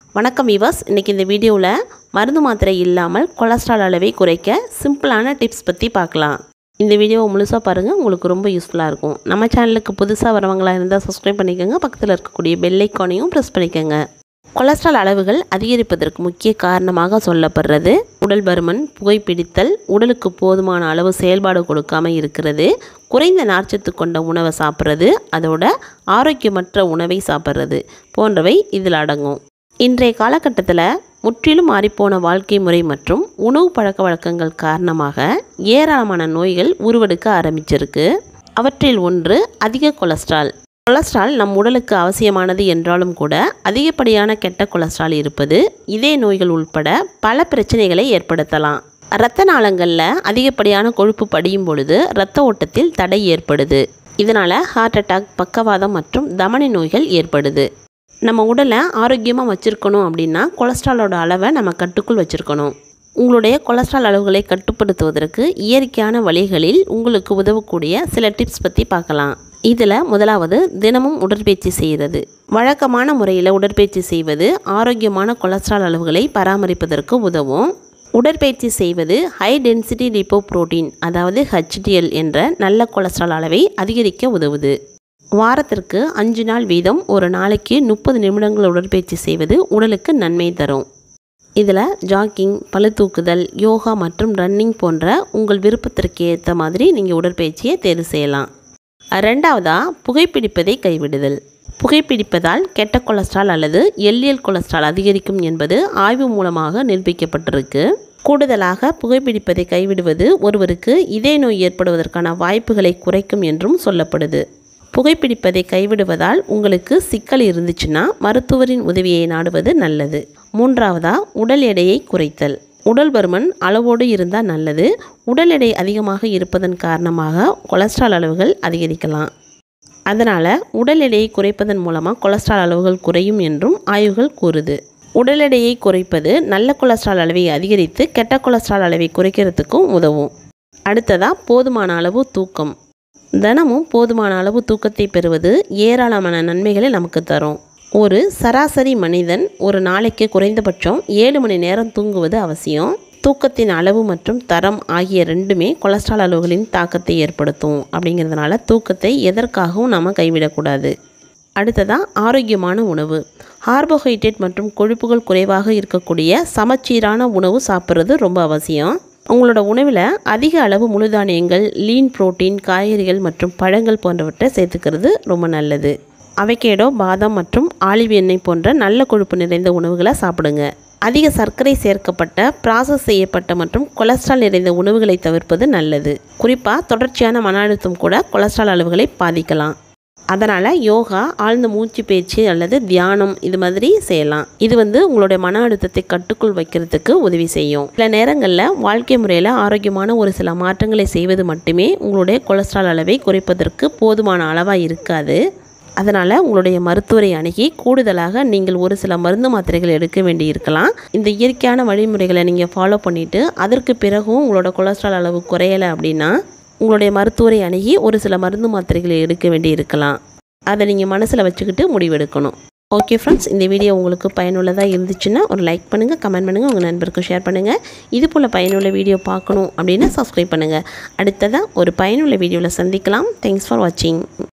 வணக்கம் வீவர்ஸ் இன்றைக்கி இந்த வீடியோவில் மருந்து மாத்திரை இல்லாமல் கொலஸ்ட்ரால் அளவை குறைக்க சிம்பிளான டிப்ஸ் பற்றி பார்க்கலாம் இந்த வீடியோவை முழுசாக பாருங்கள் உங்களுக்கு ரொம்ப யூஸ்ஃபுல்லாக இருக்கும் நம்ம சேனலுக்கு புதுசாக வரவங்களா இருந்தால் சப்ஸ்கிரைப் பண்ணிக்கோங்க பக்கத்தில் இருக்கக்கூடிய பெல் ஐக்கானையும் ப்ரெஸ் பண்ணிக்கோங்க கொலஸ்ட்ரால் அளவுகள் அதிகரிப்பதற்கு முக்கிய காரணமாக சொல்லப்படுறது உடல் பருமன் புகைப்பிடித்தல் உடலுக்கு போதுமான அளவு செயல்பாடு கொடுக்காம இருக்கிறது குறைந்த நார்ச்சத்து கொண்ட உணவை சாப்பிட்றது அதோட ஆரோக்கியமற்ற உணவை சாப்பிட்றது போன்றவை இதில் அடங்கும் இன்றைய காலகட்டத்தில் முற்றிலும் மாறிப்போன வாழ்க்கை முறை மற்றும் உணவு பழக்க வழக்கங்கள் காரணமாக ஏராளமான நோய்கள் உருவெடுக்க ஆரம்பிச்சிருக்கு அவற்றில் ஒன்று அதிக கொலஸ்ட்ரால் கொலஸ்ட்ரால் நம் உடலுக்கு அவசியமானது என்றாலும் கூட அதிகப்படியான கெட்ட கொலஸ்ட்ரால் இருப்பது இதய நோய்கள் உள்பட பல பிரச்சனைகளை ஏற்படுத்தலாம் இரத்த நாளங்களில் அதிகப்படியான கொழுப்பு படியும் பொழுது இரத்த ஓட்டத்தில் தடை ஏற்படுது இதனால் ஹார்ட் அட்டாக் பக்கவாதம் மற்றும் தமனி நோய்கள் ஏற்படுது நம்ம உடலை ஆரோக்கியமாக வச்சுருக்கணும் அப்படின்னா கொலஸ்ட்ராலோட அளவை நம்ம கட்டுக்குள் வச்சுருக்கணும் உங்களுடைய கொலஸ்ட்ரால் அளவுகளை கட்டுப்படுத்துவதற்கு இயற்கையான வழிகளில் உங்களுக்கு உதவக்கூடிய சில டிப்ஸ் பற்றி பார்க்கலாம் இதில் முதலாவது தினமும் உடற்பயிற்சி செய்கிறது வழக்கமான முறையில் உடற்பயிற்சி செய்வது ஆரோக்கியமான கொலஸ்ட்ரால் அளவுகளை பராமரிப்பதற்கு உதவும் உடற்பயிற்சி செய்வது ஹை டென்சிட்டி லிப்போ புரோட்டீன் அதாவது ஹெச்டிஎல் என்ற நல்ல கொலஸ்ட்ரால் அளவை அதிகரிக்க உதவுது வாரத்திற்கு அஞ்சு நாள் வீதம் ஒரு நாளைக்கு முப்பது நிமிடங்கள் உடற்பயிற்சி செய்வது உடலுக்கு நன்மை தரும் இதில் ஜாக்கிங் பளு தூக்குதல் யோகா மற்றும் ரன்னிங் போன்ற உங்கள் விருப்பத்திற்கு ஏற்ற மாதிரி நீங்கள் உடற்பயிற்சியை தேர்வு செய்யலாம் ரெண்டாவதாக புகைப்பிடிப்பதை கைவிடுதல் புகைப்பிடிப்பதால் கெட்ட கொலஸ்ட்ரால் அல்லது எல்எல் கொலஸ்ட்ரால் அதிகரிக்கும் என்பது ஆய்வு மூலமாக நிரூபிக்கப்பட்டிருக்கு கூடுதலாக புகைப்பிடிப்பதை கைவிடுவது ஒருவருக்கு இதய நோய் ஏற்படுவதற்கான வாய்ப்புகளை குறைக்கும் என்றும் சொல்லப்படுது புகைப்பிடிப்பதை கைவிடுவதால் உங்களுக்கு சிக்கல் இருந்துச்சுன்னா மருத்துவரின் உதவியை நாடுவது நல்லது மூன்றாவதா உடல் எடையை குறைத்தல் உடல் பருமன் அளவோடு இருந்தால் நல்லது உடல் எடை அதிகமாக இருப்பதன் காரணமாக கொலஸ்ட்ரால் அளவுகள் அதிகரிக்கலாம் அதனால் உடல் எடையை குறைப்பதன் மூலமாக கொலஸ்ட்ரால் அளவுகள் குறையும் என்றும் ஆய்வுகள் கூறுது உடல் எடையை குறைப்பது நல்ல கொலஸ்ட்ரால் அளவை அதிகரித்து கெட்ட கொலஸ்ட்ரால் அளவை குறைக்கிறதுக்கும் உதவும் அடுத்ததாக போதுமான அளவு தூக்கம் தினமும் போதுமான அளவு தூக்கத்தை பெறுவது ஏராளமான நன்மைகளை நமக்கு தரும் ஒரு சராசரி மனிதன் ஒரு நாளைக்கு குறைந்தபட்சம் ஏழு மணி நேரம் தூங்குவது அவசியம் தூக்கத்தின் அளவு மற்றும் தரம் ஆகிய ரெண்டுமே கொலஸ்ட்ரால் அளவுகளின் தாக்கத்தை ஏற்படுத்தும் அப்படிங்கிறதுனால தூக்கத்தை எதற்காகவும் நாம் கைவிடக்கூடாது அடுத்ததாக ஆரோக்கியமான உணவு கார்போஹைட்ரேட் மற்றும் கொழுப்புகள் குறைவாக இருக்கக்கூடிய சமச்சீரான உணவு சாப்பிட்றது ரொம்ப அவசியம் உங்களோட உணவில் அதிக அளவு முழுதானியங்கள் லீன் புரோட்டீன் காய்கறிகள் மற்றும் பழங்கள் போன்றவற்றை சேர்த்துக்கிறது ரொம்ப நல்லது அவைக்கேடோ பாதாம் மற்றும் ஆலிவ் எண்ணெய் போன்ற நல்ல கொழுப்பு நிறைந்த உணவுகளை சாப்பிடுங்க அதிக சர்க்கரை சேர்க்கப்பட்ட ப்ராசஸ் செய்யப்பட்ட மற்றும் கொலஸ்ட்ரால் நிறைந்த உணவுகளை தவிர்ப்பது நல்லது குறிப்பாக தொடர்ச்சியான மன அழுத்தம் கூட கொலஸ்ட்ரால் அளவுகளை பாதிக்கலாம் அதனால் யோகா ஆழ்ந்த மூச்சு பேச்சு அல்லது தியானம் இது மாதிரி செய்யலாம் இது வந்து உங்களுடைய மன அழுத்தத்தை கட்டுக்குள் வைக்கிறதுக்கு உதவி செய்யும் சில நேரங்களில் வாழ்க்கை முறையில் ஆரோக்கியமான ஒரு சில மாற்றங்களை செய்வது மட்டுமே உங்களுடைய கொலஸ்ட்ரால் அளவை குறைப்பதற்கு போதுமான அளவாக இருக்காது அதனால் உங்களுடைய மருத்துவரை அணுகி கூடுதலாக நீங்கள் ஒரு சில மருந்து மாத்திரைகள் எடுக்க வேண்டி இருக்கலாம் இந்த இயற்கையான வழிமுறைகளை நீங்கள் ஃபாலோ பண்ணிவிட்டு அதற்கு பிறகும் உங்களோட கொலஸ்ட்ரால் அளவு குறையலை அப்படின்னா உங்களுடைய மருத்துவரை அணுகி ஒரு சில மருந்து மாத்திரைகளை எடுக்க வேண்டி இருக்கலாம் அதை நீங்கள் மனசில் வச்சுக்கிட்டு முடிவெடுக்கணும் ஓகே ஃப்ரெண்ட்ஸ் இந்த வீடியோ உங்களுக்கு பயனுள்ளதாக இருந்துச்சுன்னா ஒரு லைக் பண்ணுங்கள் கமெண்ட் பண்ணுங்கள் உங்கள் நண்பருக்கும் ஷேர் பண்ணுங்கள் இது போல் பயனுள்ள வீடியோ பார்க்கணும் அப்படின்னா சப்ஸ்கிரைப் பண்ணுங்கள் அடுத்ததாக ஒரு பயனுள்ள வீடியோவில் சந்திக்கலாம் தேங்க்ஸ் ஃபார் வாட்சிங்